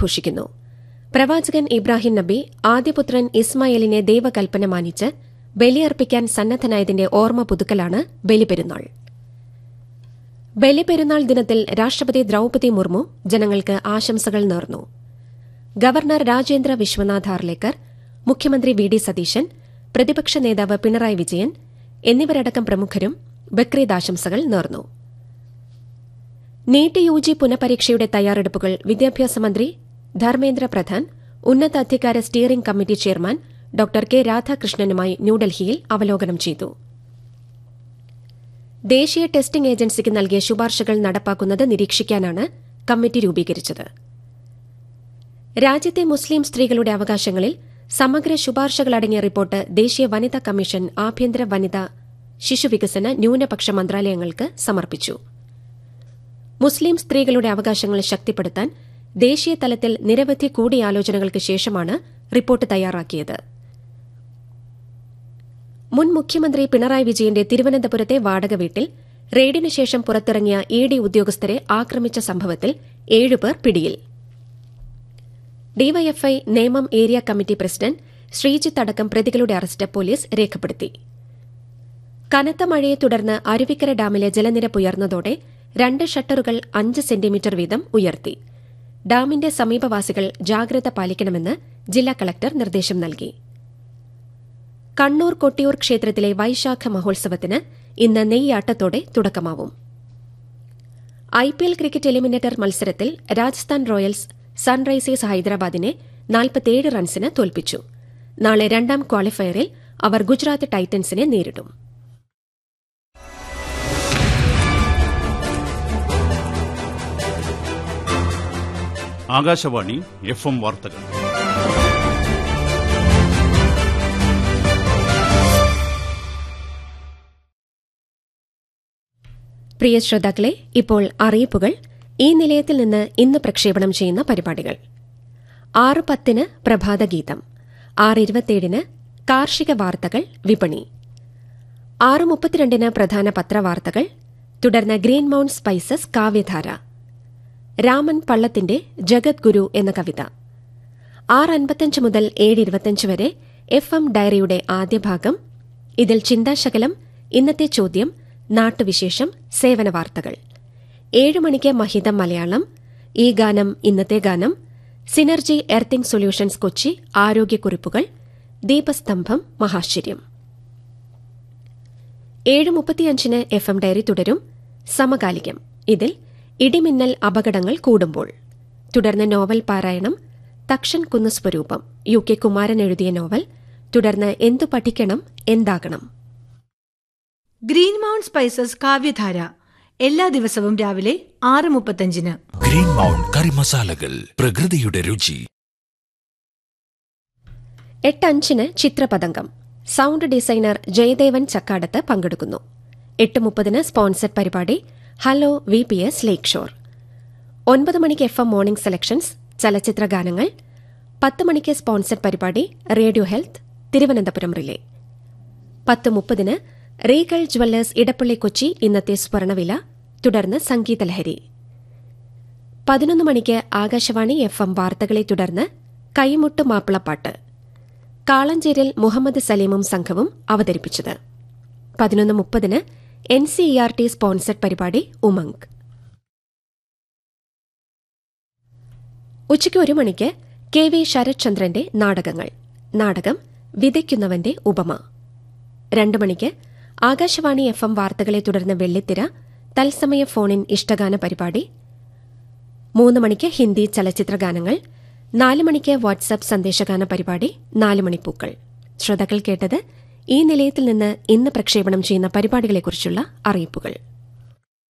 ആഘോഷിക്കുന്നു പ്രവാചകൻ ഇബ്രാഹിം നബി ആദ്യപുത്രൻ ഇസ്മായിലിനെ ദൈവകൽപ്പന മാനിച്ച് ബലിയർപ്പിക്കാൻ സന്നദ്ധനായതിന്റെ ഓർമ്മ പുതുക്കലാണ് ബലിപെരുന്നാൾ ബലിപെരുന്നാൾ ദിനത്തിൽ രാഷ്ട്രപതി ദ്രൌപതി മുർമു ജനങ്ങൾക്ക് ആശംസകൾ നേർന്നു ഗവർണർ രാജേന്ദ്ര വിശ്വനാഥ് ഹാർലേക്കർ മുഖ്യമന്ത്രി വി ഡി സതീശൻ പ്രതിപക്ഷ നേതാവ് പിണറായി വിജയൻ എന്നിവരടക്കം പ്രമുഖരും ബക്രീദ് ആശംസകൾ നേർന്നു നീറ്റ് യു ജി പുനഃപരീക്ഷയുടെ തയ്യാറെടുപ്പുകൾ വിദ്യാഭ്യാസ മന്ത്രി ധർമ്മേന്ദ്ര പ്രധാൻ ഉന്നതാധികാര steering committee chairman doctor K രാധാകൃഷ്ണനുമായി ന്യൂഡൽഹിയിൽ അവലോകനം ചെയ്തു ദേശീയ ടെസ്റ്റിംഗ് ഏജൻസിക്ക് നൽകിയ ശുപാർശകൾ നടപ്പാക്കുന്നത് നിരീക്ഷിക്കാനാണ് കമ്മിറ്റി രൂപീകരിച്ചത് രാജ്യത്തെ മുസ്ലിം സ്ത്രീകളുടെ അവകാശങ്ങളിൽ സമഗ്ര ശുപാർശകളടങ്ങിയ റിപ്പോർട്ട് ദേശീയ വനിതാ കമ്മീഷൻ ആഭ്യന്തര വനിതാ ശിശുവികസന ന്യൂനപക്ഷ മന്ത്രാലയങ്ങൾക്ക് സമർപ്പിച്ചു മുസ്ലിം സ്ത്രീകളുടെ അവകാശങ്ങൾ ശക്തിപ്പെടുത്താൻ ദേശീയ തലത്തിൽ നിരവധി കൂടിയാലോചനകൾക്ക് ശേഷമാണ് റിപ്പോർട്ട് തയ്യാറാക്കിയത് മുൻ മുഖ്യമന്ത്രി പിണറായി വിജയന്റെ തിരുവനന്തപുരത്തെ വാടക വീട്ടിൽ റെയ്ഡിനു ശേഷം പുറത്തിറങ്ങിയ ഇ ഡി ഉദ്യോഗസ്ഥരെ ആക്രമിച്ച സംഭവത്തിൽ ഏഴുപേർ പിടിയിൽ DYFI Nemam area committee president Sreejith അടക്കം പ്രതികളുടെ അറസ്റ്റ് പോലീസ് രേഖപ്പെടുത്തി കനത്ത മഴയെ തുടർന്ന് അരുവിക്കര ഡാമിലെ ജലനിരപ്പ് ഉയർന്നതോടെ രണ്ട് ഷട്ടറുകൾ അഞ്ച് സെന്റിമീറ്റർ വീതം ഉയർത്തി ഡാമിന്റെ സമീപവാസികൾ ജാഗ്രത പാലിക്കണമെന്ന് ജില്ലാ കളക്ടർ നിർദ്ദേശം നൽകി കണ്ണൂർ കൊട്ടിയൂർ ക്ഷേത്രത്തിലെ വൈശാഖ മഹോത്സവത്തിന് ഇന്ന് നെയ്യാട്ടത്തോടെ തുടക്കമാവും ഐപിഎൽ ക്രിക്കറ്റ് എലിമിനേറ്റർ മത്സരത്തിൽ രാജസ്ഥാൻ റോയൽസ് സൺറൈസേഴ്സ് ഹൈദരാബാദിനെ നാൽപ്പത്തിയേഴ് റൺസിന് തോൽപ്പിച്ചു നാളെ രണ്ടാം ക്വാളിഫയറിൽ അവർ ഗുജറാത്ത് ടൈറ്റൻസിനെ നേരിടും ആകാശവാണി എഫ് എം വാർത്തകൾ പ്രിയ ശ്രോതാക്കളെ ഇപ്പോൾ അറിയിപ്പുകൾ ഈ നിലയത്തിൽ നിന്ന് ഇന്ന് പ്രക്ഷേപണം ചെയ്യുന്ന പരിപാടികൾ ആറ് പത്തിന് പ്രഭാതഗീതം ആറ് ഇരുപത്തിയേഴിന് കാർഷിക വാർത്തകൾ വിപണി ആറ് മുപ്പത്തിരണ്ടിന് പ്രധാന പത്രവാർത്തകൾ തുടർന്ന് ഗ്രീൻ മൌണ്ട് സ്പൈസസ് കാവ്യധാര രാമൻ പള്ളത്തിന്റെ ജഗദ്ഗുരു എന്ന കവിത ആറ് അൻപത്തഞ്ച് മുതൽ ഏഴ് ഇരുപത്തഞ്ച് വരെ എഫ് എം ഡയറിയുടെ ആദ്യ ഭാഗം ഇതിൽ ചിന്താശകലം ഇന്നത്തെ ചോദ്യം നാട്ടുവിശേഷം സേവന വാർത്തകൾ ഏഴ് മണിക്ക് മഹിതം മലയാളം ഈ ഗാനം ഇന്നത്തെ ഗാനം സിനർജി എർത്തിംഗ് സൊല്യൂഷൻസ് കൊച്ചി ആരോഗ്യക്കുറിപ്പുകൾ ദീപസ്തംഭം മഹാശ്ചര്യം ഏഴ് മുപ്പത്തിയഞ്ചിന് എഫ് എം ഡയറി തുടരും സമകാലികം ഇതിൽ ഇടിമിന്നൽ അപകടങ്ങൾ കൂടുമ്പോൾ തുടർന്ന് നോവൽ പാരായണം തക്ഷൻ കുന്ന് സ്വരൂപം യു കെ കുമാരൻ എഴുതിയ നോവൽ തുടർന്ന് എന്തു പഠിക്കണം എന്താകണം ഗ്രീൻ മൗണ്ട് സ്പൈസസ് കാവ്യധാര എല്ലാ ദിവസവും രാവിലെ ആറ് മുപ്പത്തഞ്ചിന് ഗ്രീൻ മൗണ്ട് കറി മസാലകൾ പ്രകൃതിയുടെ രുചി എട്ട് അഞ്ചിന് ചിത്രപതംഗം സൗണ്ട് ഡിസൈനർ ജയദേവൻ ചക്കാടത്ത് പങ്കെടുക്കുന്നു എട്ട് മുപ്പതിന് സ്പോൺസർഡ് പരിപാടി hello V P S lakeshore ഒൻപത് മണിക്ക് എഫ് എം മോർണിംഗ് സെലക്ഷൻസ് ചലച്ചിത്ര ഗാനങ്ങൾ പത്ത് മണിക്ക് സ്പോൺസർഡ് പരിപാടി റേഡിയോ ഹെൽത്ത് തിരുവനന്തപുരം റിലേ പത്ത് മുപ്പതിന് റീഗൽ ജ്വല്ലേഴ്സ് ഇടപ്പള്ളി കൊച്ചി ഇന്നത്തെ സ്വർണവില തുടർന്ന് സംഗീതലഹരി പതിനൊന്ന് മണിക്ക് ആകാശവാണി എഫ് എം വാർത്തകളെ തുടർന്ന് കൈമുട്ട് മാപ്പിളപ്പാട്ട് കാളഞ്ചേരിൽ മുഹമ്മദ് സലീമും സംഘവും അവതരിപ്പിച്ചത് പതിനൊന്ന് മുപ്പതിന് N C E R T sponsored പരിപാടി ഉമംഗ് ഉച്ചയ്ക്ക് ഒരു മണിക്ക് കെ വി ശരത്ചന്ദ്രന്റെ നാടകങ്ങൾ നാടകം വിതയ്ക്കുന്നവന്റെ ഉപമ രണ്ട് മണിക്ക് ആകാശവാണി എഫ് എം വാർത്തകളെ തുടർന്ന് വെള്ളിത്തിര തത്സമയ ഫോണിൻ ഇഷ്ടഗാന പരിപാടി മൂന്ന് മണിക്ക് ഹിന്ദി ചലച്ചിത്ര ഗാനങ്ങൾ നാല് മണിക്ക് വാട്സ്ആപ്പ് സന്ദേശഗാന പരിപാടി നാല് മണിപ്പൂക്കൾ ശ്രോതാക്കൾ കേട്ടത് ഈ നിലയത്തിൽ നിന്ന് ഇന്ന് പ്രക്ഷേപണം ചെയ്യുന്ന പരിപാടികളെക്കുറിച്ചുള്ള അറിയിപ്പുകൾ